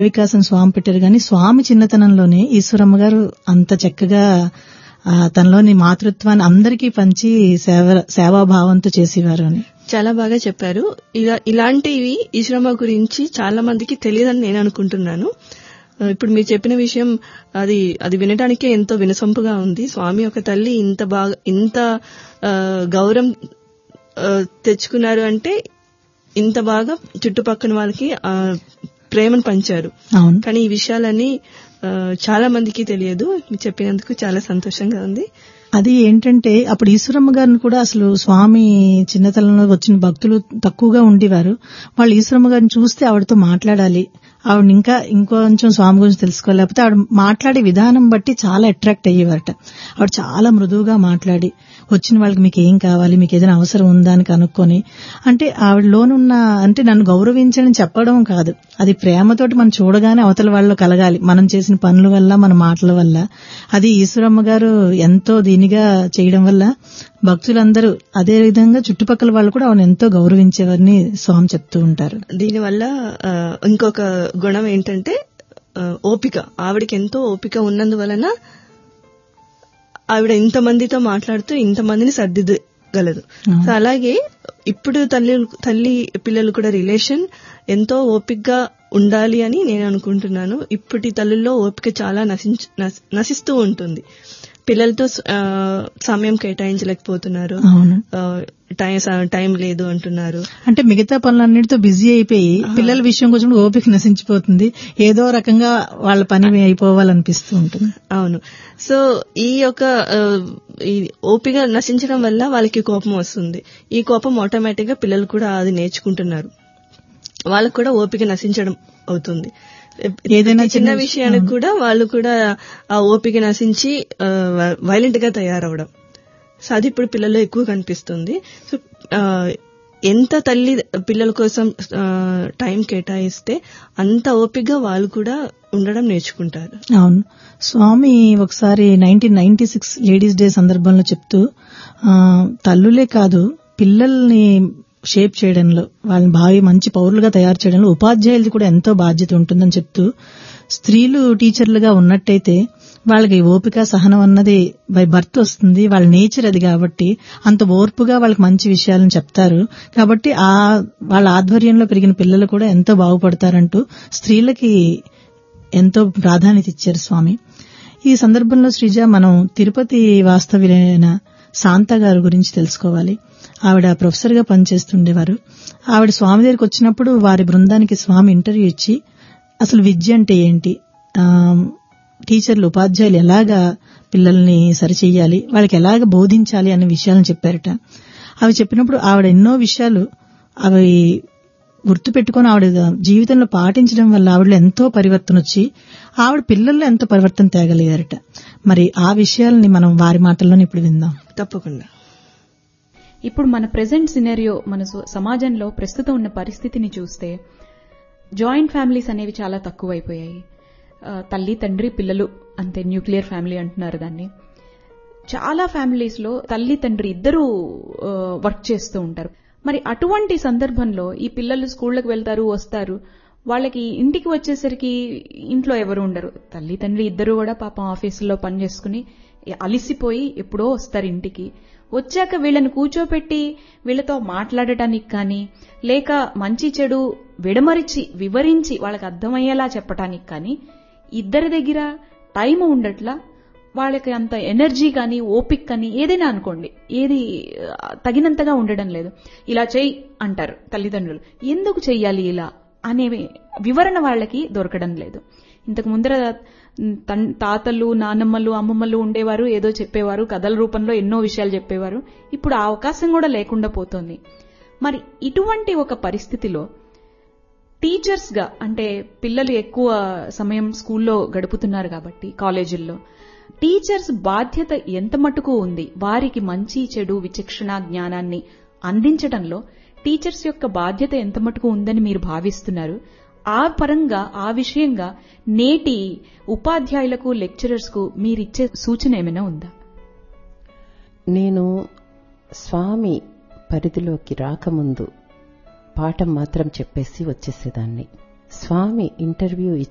వికాసం స్వామి పెట్టారు కానీ స్వామి చిన్నతనంలోనే ఈశ్వరమ్మ గారు అంత చక్కగా ఆ, తనలోని మాతృత్వాన్ని అందరికీ పంచి సేవ సేవాభావంతో చేసేవారు అని చాలా బాగా చెప్పారు ఇలా ఇలాంటివి ఈశ్వరమ్మ గురించి చాలా మందికి తెలియదని నేను అనుకుంటున్నాను ఆ, ఇప్పుడు మీరు చెప్పిన విషయం అది అది వినడానికే ఎంతో వినసొంపుగా ఉంది స్వామి ఒక తల్లి ఇంత బాగా ఇంత ఆ, గౌరవం ఆ, తెచ్చుకున్నారు అంటే ఇంత బాగా చుట్టుపక్కల వాళ్ళకి ఆ, ప్రేమను పంచారు అవును కానీ ఈ విషయాలన్నీ ఆ, చాలా మందికి తెలియదు మీరు చెప్పినందుకు చాలా సంతోషంగా ఉంది అది ఏంటంటే అప్పుడు ఈశ్వరమ్మ గారిని కూడా అసలు స్వామి చిన్నతనంలో వచ్చిన భక్తులు తక్కువగా ఉండేవారు వాళ్ళు ఈశ్వరమ్మ గారిని చూస్తే ఆవిడతో మాట్లాడాలి ఆవిడ ఇంకా ఇంకొంచెం స్వామి గురించి తెలుసుకోవాలి లేకపోతే ఆవిడ మాట్లాడే విధానం బట్టి చాలా అట్రాక్ట్ అయ్యేవారట ఆవిడ చాలా మృదువుగా మాట్లాడి వచ్చిన వాళ్ళకి మీకు ఏం కావాలి మీకు ఏదైనా అవసరం ఉందా అని కనుక్కొని అంటే ఆవిడలోనున్న అంటే నన్ను గౌరవించని చెప్పడం కాదు అది ప్రేమతోటి మనం చూడగానే అవతల వాళ్ళు కలగాలి మనం చేసిన పనుల వల్ల మన మాటల వల్ల అది ఈశ్వరమ్మ గారు ఎంతో దీనిగా చేయడం వల్ల భక్తులందరూ అదే విధంగా చుట్టుపక్కల వాళ్ళు కూడా ఆవిడ ఎంతో గౌరవించేవారని స్వామి చెప్తూ ఉంటారు దీనివల్ల ఆ, ఇంకొక గుణం ఏంటంటే ఆ, ఓపిక ఆవిడకి ఎంతో ఓపిక ఉన్నందువలన ఆవిడ ఇంతమందితో మాట్లాడుతూ ఇంతమందిని సర్దిద్దగలదు సో అలాగే ఇప్పుడు తల్లి తల్లి పిల్లలు కూడా రిలేషన్ ఎంతో ఓపికగా ఉండాలి అని నేను అనుకుంటున్నాను ఇప్పటి తల్లుల్లో ఓపిక చాలా నశించ నశ- నశిస్తూ ఉంటుంది పిల్లలతో ఆ, సమయం కేటాయించలేకపోతున్నారు అవును ఆ, టైం టైం లేదు అంటున్నారు అంటే మిగతా పనులన్నిటితో బిజీ అయిపోయి పిల్లల విషయం కొంచెం ఓపిక నశించిపోతుంది ఏదో రకంగా వాళ్ళ పని అయిపోవాలనిపిస్తూ ఉంటుంది అవును సో ఈ యొక్క ఆ, ఈ ఓపిక నశించడం వల్ల వాళ్ళకి కోపం వస్తుంది ఈ కోపం ఆటోమేటిక్ గా పిల్లలు కూడా అది నేర్చుకుంటున్నారు వాళ్ళకు కూడా ఓపిక నశించడం అవుతుంది ఏదైనా చిన్న విషయానికి కూడా వాళ్ళు కూడా ఆ ఓపిక నశించి వైలెంట్ గా తయారవడం సో అది ఇప్పుడు పిల్లల్లో ఎక్కువ కనిపిస్తుంది సో ఆ, ఎంత తల్లి పిల్లల కోసం ఆ, టైం కేటాయిస్తే అంత ఓపికగా వాళ్ళు కూడా ఉండడం నేర్చుకుంటారు అవును స్వామి ఒకసారి nineteen ninety six ladies day సందర్భంలో చెప్తూ ఆ, తల్లులే కాదు పిల్లల్ని షేప్ చేయడంలో వాళ్ళని బాగా మంచి పౌరులుగా తయారు చేయడంలో ఉపాధ్యాయులది కూడా ఎంతో బాధ్యత ఉంటుందని చెప్తూ స్త్రీలు టీచర్లుగా ఉన్నట్టయితే వాళ్ళకి ఓపిక సహనం అన్నది బై బర్త్ వస్తుంది వాళ్ళ నేచర్ అది కాబట్టి అంత ఓర్పుగా వాళ్ళకి మంచి విషయాలను చెప్తారు కాబట్టి ఆ వాళ్ళ ఆధ్వర్యంలో పెరిగిన పిల్లలు కూడా ఎంతో బాగుపడతారంటూ స్త్రీలకి ఎంతో ప్రాధాన్యత ఇచ్చారు స్వామి ఈ సందర్భంలో శ్రీజ మనం తిరుపతి వాస్తవ్యులైన శాంత గారి గురించి తెలుసుకోవాలి ఆవిడ ప్రొఫెసర్ గా పనిచేస్తుండేవారు ఆవిడ స్వామి దగ్గరికి వచ్చినప్పుడు వారి బృందానికి స్వామి ఇంటర్వ్యూ ఇచ్చి అసలు విద్య అంటే ఏంటి ఆ, టీచర్లు ఉపాధ్యాయులు ఎలాగా పిల్లల్ని సరిచెయ్యాలి వాళ్ళకి ఎలాగ బోధించాలి అనే విషయాలను చెప్పారట అవి చెప్పినప్పుడు ఆవిడ ఎన్నో విషయాలు అవి గుర్తు పెట్టుకుని ఆవిడ జీవితంలో పాటించడం వల్ల ఆవిడలో ఎంతో పరివర్తన వచ్చి ఆవిడ పిల్లల్లో ఎంతో పరివర్తన తేగలిగారట మరి ఆ విషయాల్ని మనం వారి మాటల్లోనే ఇప్పుడు విందాం తప్పకుండా ఇప్పుడు మన ప్రెసెంట్ సినారియో మన సో- సమాజంలో ప్రస్తుతం ఉన్న పరిస్థితిని చూస్తే జాయింట్ ఫ్యామిలీస్ అనేవి చాలా తక్కువైపోయాయి ఆ, తల్లి తండ్రి పిల్లలు అంతే న్యూక్లియర్ ఫ్యామిలీ అంటున్నారు దాన్ని చాలా ఫ్యామిలీస్ లో తల్లి తండ్రి ఇద్దరూ వర్క్ చేస్తూ ఉంటారు మరి అటువంటి సందర్భంలో ఈ పిల్లలు స్కూళ్ళకి వెళ్తారు వస్తారు వాళ్ళకి ఇంటికి వచ్చేసరికి ఇంట్లో ఎవరు ఉండరు తల్లి తండ్రి ఇద్దరు కూడా పాపం ఆఫీసులో పని చేసుకుని అలిసిపోయి ఎప్పుడో వస్తారు ఇంటికి వచ్చాక వీళ్ళని కూర్చోపెట్టి వీళ్ళతో మాట్లాడటానికి కానీ లేక మంచి చెడు విడమరిచి వివరించి వాళ్ళకి అర్థమయ్యేలా చెప్పటానికి కానీ ఇద్దరి దగ్గర టైం ఉండట్లా వాళ్ళకి అంత ఎనర్జీ కానీ ఓపిక్ కానీ ఏదైనా అనుకోండి ఏది ఆ, తగినంతగా ఉండడం లేదు ఇలా చెయ్యి అంటారు తల్లిదండ్రులు ఎందుకు చెయ్యాలి ఇలా అనే వివరణ వాళ్ళకి దొరకడం లేదు ఇంతకు ముందర తన్- తాతలు నానమ్మలు అమ్మమ్మలు ఉండేవారు ఏదో చెప్పేవారు కథల రూపంలో ఎన్నో విషయాలు చెప్పేవారు ఇప్పుడు ఆ అవకాశం కూడా లేకుండా పోతోంది మరి ఇటువంటి ఒక పరిస్థితిలో టీచర్స్ గా అంటే పిల్లలు ఎక్కువ సమయం స్కూల్లో గడుపుతున్నారు కాబట్టి కాలేజీల్లో టీచర్స్ బాధ్యత ఎంత మటుకు ఉంది వారికి మంచి చెడు విచక్షణ జ్ఞానాన్ని అందించడంలో టీచర్స్ యొక్క బాధ్యత ఎంత మటుకు ఉందని మీరు భావిస్తున్నారు ఆ పరంగా ఆ విషయంగా నేటి ఉపాధ్యాయులకు లెక్చరర్స్ కు మీరిచ్చే సూచన ఏమైనా ఉందా నేను స్వామి పరిధిలోకి రాకముందు పాఠం మాత్రం చెప్పేసి వచ్చేసేదాన్ని స్వామి ఇంటర్వ్యూ